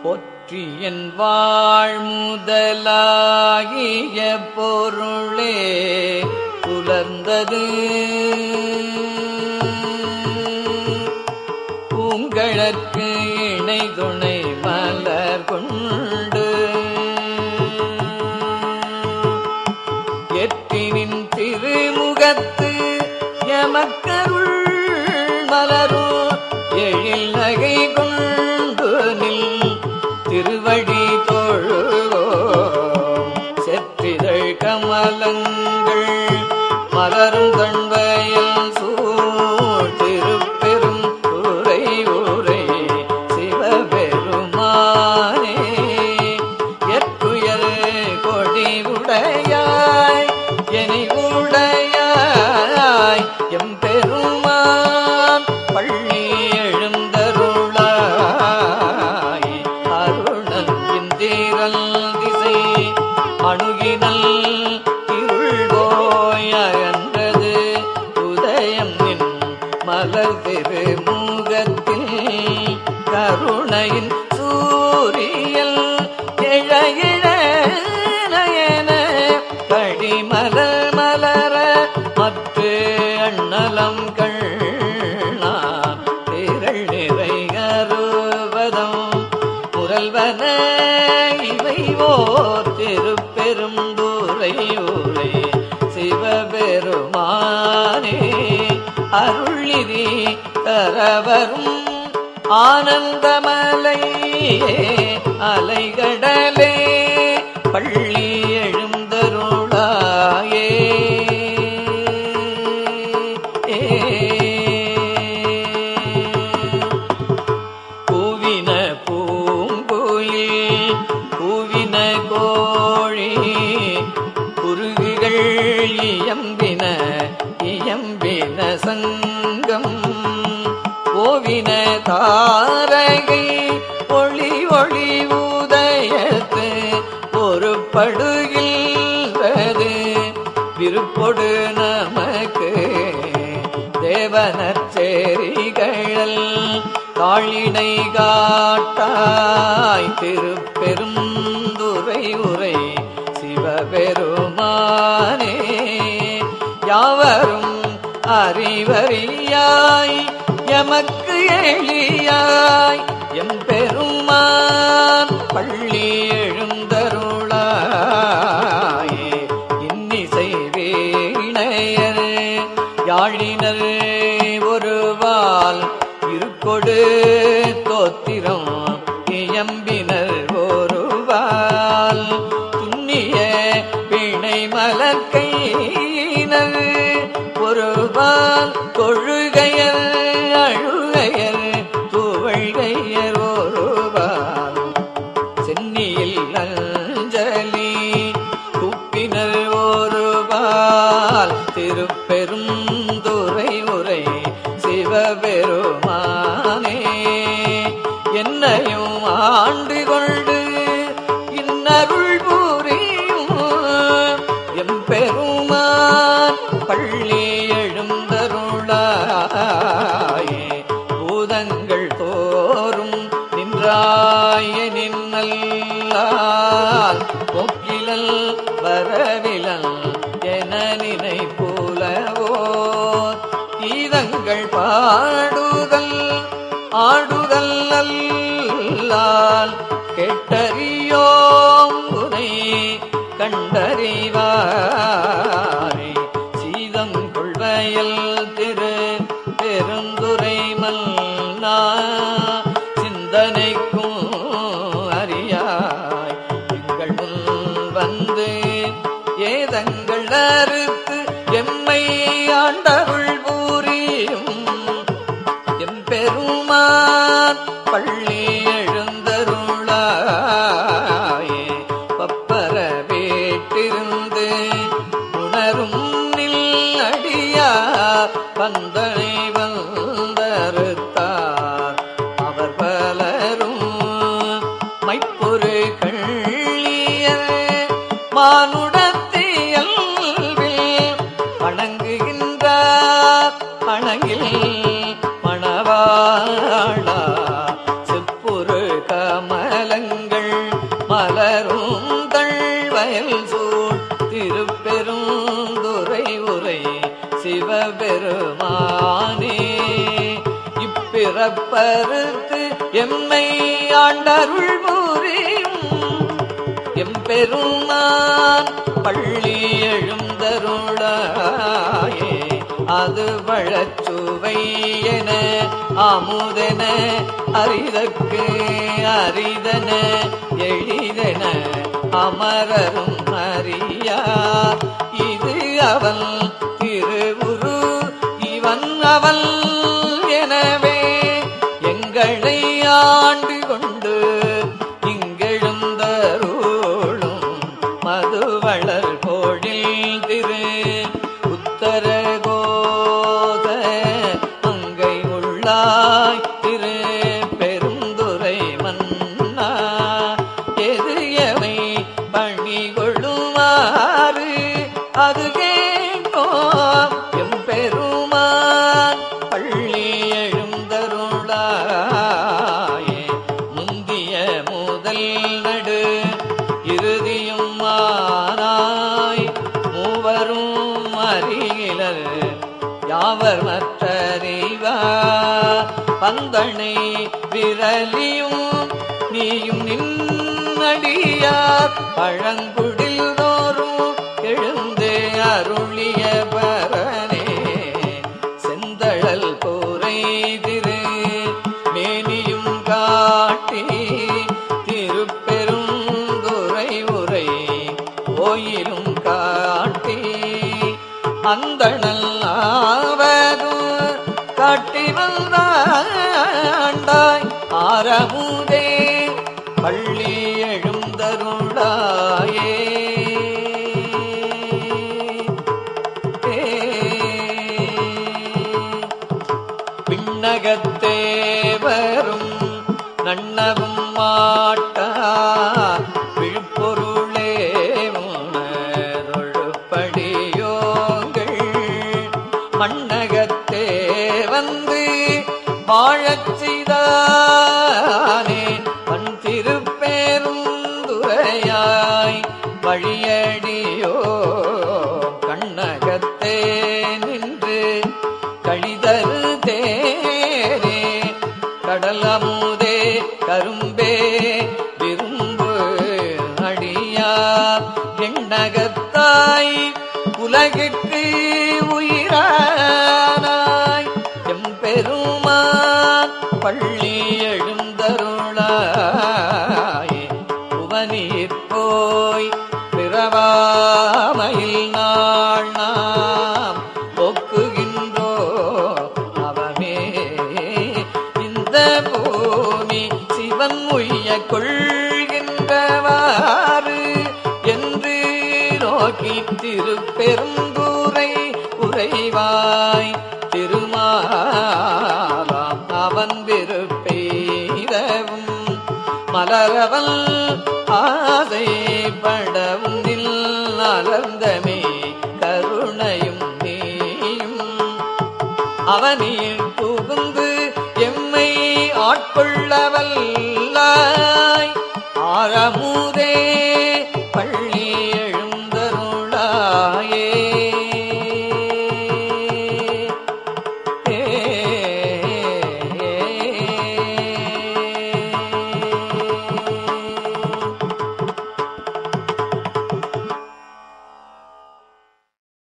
ஒற்றியன் வாழ்முதலாகிய பொருளே புலர்ந்தது பூங்கழற்கு இணை துணை மலர் கொண்டு எத்தினின் திருமுகத்து எமக்கருள் மலரும் எழில் நகை கொண்டு நில் திருவடி தொழுவோ செற்றிதழ் கமலங்கள் மலரும் தன்வயல் சூழ் திருப்பெரும் உரை உரை சிவபெருமானே எற்றுயர் கொடி உடையாய் எனை உடையாய் எம்பெருமான் பள்ளி எழுந்தருளாய் அருணன் இந்திரல் திசை அணுகினல் இருள் போய் அகன்றது உதயம் நின் மலர் திருமுகத்தில் கருணையின் சூரியல் எழ எழ நயன படிமலர் மலர மற்ற அண்ணலம் கண்ணா திரள் நிறை அறுபதம் முரல்வன இவை ஓர் திருப்பெரும் தூரை ஊரை சிவபெருமானே அருள்நிதி தரவரும் ஆனந்தமலையே அலைகடலே பள்ளி எழுந்தருளாயே பூவின பூங்குயில் பூவின கோழி குருவிகள் இயம்பின இயம்பின சங்கம் ஓவின தாரகை ஒளி ஒளி உதயத்து ஒரு படுகின்றது விருப்பொடு நமக்கு தேவனச்சேரிகள் தாழினை காட்டாய் திருப்பெருந்துரை உரை சிவபெருமானே யாவரும் அறிவறியாய் எமக்கு எளியாய் எம் பெருமான் பள்ளி எழுந்தருளாயே இன்னிசை வீணையர் யாழினர் ஒருவால் இருக்கொடு தோத்திரம் இயம்பினர் ஒருவால் துண்ணிய பிணை மலர்கையினர் ஒருவால் தொழுகையர் அழுகையர் துவழ்கையர் ஒருவால் சென்னியில் அஞ்சலி குப்பினர் ஒருவால் திருப்பெரும் துறை உரை சிவபெருமானே என்னையும் ஆண்டு கொண்டு இன்னருள் புரியும் எம்பெருமான் பள்ளி எழுந்தருளாயே பூதங்கள் தோறும் நின்றாய நின்னல்லால் கொக்கிலல் வரவிலல் என நினைப்புலவோ கீதங்கள் பாடுதல் ஆடுதல் அல்லால் கெட்டறியோம் உனை கண்டறிவாரே சீதம் கொள்வயல் திரு பெருந்துரை மல்லா சிந்தனைக்கும் அறியாய் எங்கள் முன் வந்து ஏதங்கள் அறுத்து எம்மை ஆண்டருள் பூரியும் எம்பெருமான் பள்ளி எழுந்தருளாயே பப்பர வீட்டிருந்து உணரும் நில் அடியா பந்தனை வந்தறுத்தார் அவர் பலரும் மைப்பொரு கள்ளியர் மானுடத்தியல்வில் வணங்குகின்றார் வணங்கில் மணவாளா பெருமானே இப்பிறப்பறுத்து எம்மை ஆண்டருள் புரியும் எம்பெருமான் பள்ளி எழுந்தருளாயே அது வழச்சுவை என அமுதென அரிதற்கு அரிதன எளிதென அமரரும் அறியா இது அவன் திருவுரு இவன் அவன் எனவே எங்களை ஆண்டு கொண்டு இங்கெழுந்தருளும் மதுவளர் கோழில் திரு உத்தரகோத மங்கை உள்ளாய் திரு பெருந்துரை மன்னா எது எவை பணி கொள்ளுமாறு அது கேட்டோம் எம்பெருமான் பள்ளி எழுந்தருளாயே முந்திய முதல் நடு இறுதியும் மானாய் மூவரும் அறிகிலர் யாவர் மற்றறிவா பந்தனை விரலியும் நீயும் நின்னடியார் பழங்குடில் தோறும் எழுந்து அருளிய பரனே செந்தழல் கூரை திரு மேனியும் காட்டி திருப்பெரும் துறை உரை கோயிலும் காட்டி அந்தணல் ஆவதும் காட்டி வந்தாண்டாய் ஆரமுதே பள்ளி எழுந்தருளாயே பின்னகத்தே வரும் நன்னவும் மாட்டா விழுப்பொருளே உணரொழுப்படியோங்கள் மண்ணகத்தே வந்து வாழச் செய்தானே பண் திருப்பேரும் துறையாய் வழியடியோ கண்ணகத்தே நின்று கழிதரு தேரே கடலமுதே கரும்பே விரும்பு அடியார் எண்ணகத்தாய் உலகிற்கு உயிரானாய் எம்பெருமான் பள்ளி எழுந்தருளாயே புவனீர் போய் பிறவாமையில் நாள் நாம் போக்குகின்றோ அவமே இந்த பூமி சிவன் உய்ய கொள்கின்றவாறு என்று நோக்கி திருப்பெருந்தூரை உறைவாய் திருமாலாம் அவன் விருப்பெய்தவும் மலரவல் ஆசைப்படவும் நில் அலர்ந்தமே கருணையும் நீயும் அவனில் புகுந்து எம்மை ஆட்கொள்ளவல்